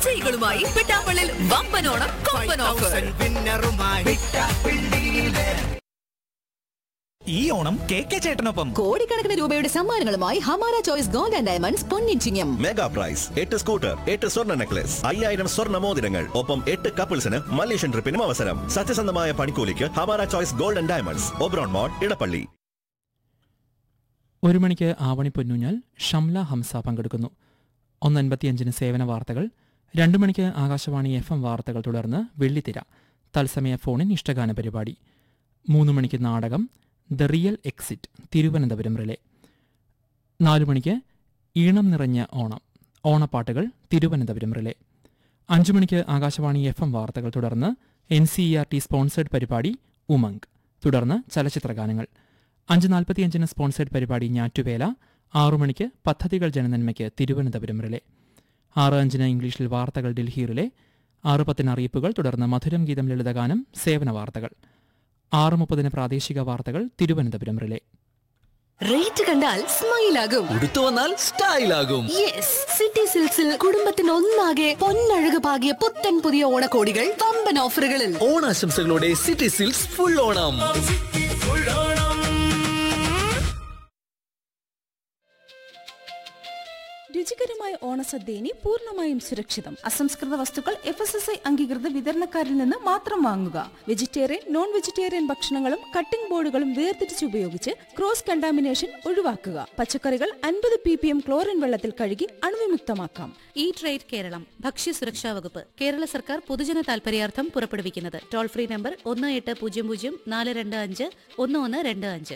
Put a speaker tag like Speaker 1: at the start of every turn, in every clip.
Speaker 1: ചെയ്കളുമായി പിട്ടാപ്പള്ളിൽ വമ്പനോണം കൊമ്പൻ ഓഫർ
Speaker 2: ഈ Onam K K ചേട്ടനൊപ്പം
Speaker 1: കോടിക്കണക്കിന് രൂപയുടെ സമ്മാനങ്ങളുമായി Hamara choice gold and diamonds പൊന്നിച്ചിങ്ങം
Speaker 3: മെഗാ പ്രൈസ് എട്ട് സ്കൂട്ടർ എട്ട് സ്വർണ്ണ നെക്ലസ് അയ്യായിരം സ്വർണ്ണ മോതിരങ്ങൾ ഒപ്പം എട്ട് കപ്പിൾസിന് മലേഷ്യൻ ട്രിപ്പിനും അവസരം സത്യസന്ധമായ പണിക്കൂലിക്ക് Hamara choice golden diamonds Oberon mall Edappally
Speaker 4: ഒരു മണിക്ക് ആവണി പൊന്നൂഞ്ഞാൽ ഷംല ഹംസ പങ്കെടുക്കുന്നു ഒന്ന് അൻപത്തിയഞ്ചിന് സേവന വാർത്തകൾ രണ്ടു മണിക്ക് ആകാശവാണി എഫ് എം വാർത്തകൾ തുടർന്ന് വെള്ളിത്തിര തത്സമയ ഫോണിൻ ഇഷ്ടഗാന പരിപാടി മൂന്ന് മണിക്ക് നാടകം the real exit Thiruvananthapuram relay നാലു മണിക്ക് ഈണം നിറഞ്ഞ ഓണം ഓണപ്പാട്ടുകൾ തിരുവനന്തപുരം റിലേ അഞ്ചു മണിക്ക് ആകാശവാണി എഫ് എം വാർത്തകൾ തുടർന്ന് N C E R T sponsored പരിപാടി ഉമംഗ് തുടർന്ന് ചലച്ചിത്രഗാനങ്ങൾ അഞ്ച് നാൽപ്പത്തിയഞ്ചിന് സ്പോൺസേഡ് പരിപാടി ഞാറ്റുവേല ആറു മണിക്ക് പദ്ധതികൾ ജനനന്മയ്ക്ക് തിരുവനന്തപുരം റിലേ ആറ് അഞ്ചിന് ഇംഗ്ലീഷിൽ വാർത്തകൾ ഡൽഹി റിലേ ആറ് പത്തിന് അറിയിപ്പുകൾ തുടർന്ന് മധുരം ഗീതം ലളിതഗാനം സേവന വാർത്തകൾ ആറ് മുപ്പതിന് പ്രാദേശിക വാർത്തകൾ തിരുവനന്തപുരം റിലേ
Speaker 1: റേറ്റ് കണ്ടാൽ സ്മൈൽ ആകും
Speaker 5: ഉടുത്തു വന്നാൽ സ്റ്റൈൽ ആകും
Speaker 1: യെസ് സിറ്റി സിൽക്സിൽ കുടുംബത്തിന് ഒന്നാകെ പൊന്നഴക് പാകിയ പുത്തൻ പുതിയ ഓണക്കോടികൾ വമ്പൻ ഓഫറുകളിൽ
Speaker 5: ഓണാശംസകളോടെ സിറ്റി സിൽക്സ് ഫുൾ ഓണം
Speaker 6: രുചികരമായ ഓണസദ്യ ഇനി പൂർണ്ണമായും സുരക്ഷിതം അസംസ്കൃത വസ്തുക്കൾ എഫ് എസ് എസ് ഐ അംഗീകൃത വിതരണക്കാരിൽ നിന്ന് മാത്രം വാങ്ങുക വെജിറ്റേറിയൻ നോൺ വെജിറ്റേറിയൻ ഭക്ഷണങ്ങളും കട്ടിംഗ് ബോർഡുകളും വേർതിരിച്ച് ഉപയോഗിച്ച് ക്രോസ് കണ്ടാമിനേഷൻ ഒഴിവാക്കുക പച്ചക്കറികൾ അൻപത് പി പി എം ക്ലോറിൻ വെള്ളത്തിൽ കഴുകി അണുവിമുക്തമാക്കാം
Speaker 7: ഈ ട്രേഡ് കേരളം ഭക്ഷ്യസുരക്ഷാ വകുപ്പ് കേരള സർക്കാർ പൊതുജന താൽപര്യാർത്ഥം പുറപ്പെടുവിക്കുന്നത് ടോൾ ഫ്രീ നമ്പർ ഒന്ന് എട്ട് പൂജ്യം പൂജ്യം നാല് രണ്ട് അഞ്ച് ഒന്ന് ഒന്ന് രണ്ട് അഞ്ച്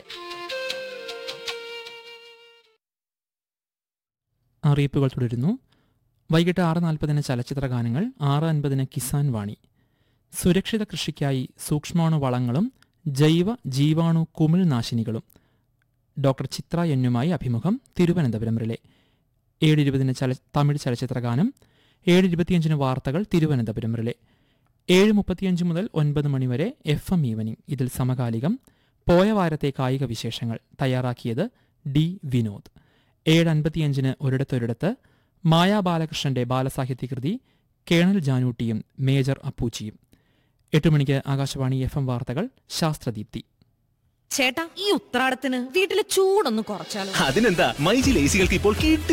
Speaker 4: അറിയിപ്പുകൾ തുടരുന്നു വൈകിട്ട് ആറ് നാൽപ്പതിന് ചലച്ചിത്ര ഗാനങ്ങൾ ആറ് അൻപതിന് കിസാൻ വാണി സുരക്ഷിത കൃഷിക്കായി സൂക്ഷ്മാണു വളങ്ങളും ജൈവ ജീവാണു കുമിൾ നാശിനികളും ഡോക്ടർ ചിത്ര എന്നുമായി അഭിമുഖം തിരുവനന്തപുരം റിലേ ഏഴ് ഇരുപതിന് ചല തമിഴ് ചലച്ചിത്ര ഗാനം ഏഴ് ഇരുപത്തിയഞ്ചിന് വാർത്തകൾ തിരുവനന്തപുരം റിലേ ഏഴ് മുപ്പത്തിയഞ്ച് മുതൽ ഒൻപത് മണിവരെ എഫ് എം ഈവനിംഗ് ഇതിൽ സമകാലികം പോയ വാരത്തെ കായിക വിശേഷങ്ങൾ തയ്യാറാക്കിയത് ഡി വിനോദ് ഏഴ് അൻപത്തിയഞ്ചിന് ഒരിടത്തൊരിടത്ത് മായാ ബാലകൃഷ്ണന്റെ ബാലസാഹിത്യകൃതി കേണൽ ജാനൂട്ടിയും മേജർ അപ്പൂച്ചിയും എട്ട് മണിക്ക് ആകാശവാണി എഫ് എം വാർത്തകൾ ശാസ്ത്രദീപ്തി
Speaker 8: ചേട്ടാ ഈ ഉത്രാടത്തിന് വീട്ടിലെ ചൂടൊന്ന് കുറച്ചാലോ
Speaker 5: അതിനെന്താ മൈജി ലേസികൾക്ക് ഇപ്പോൾ കിട്ടി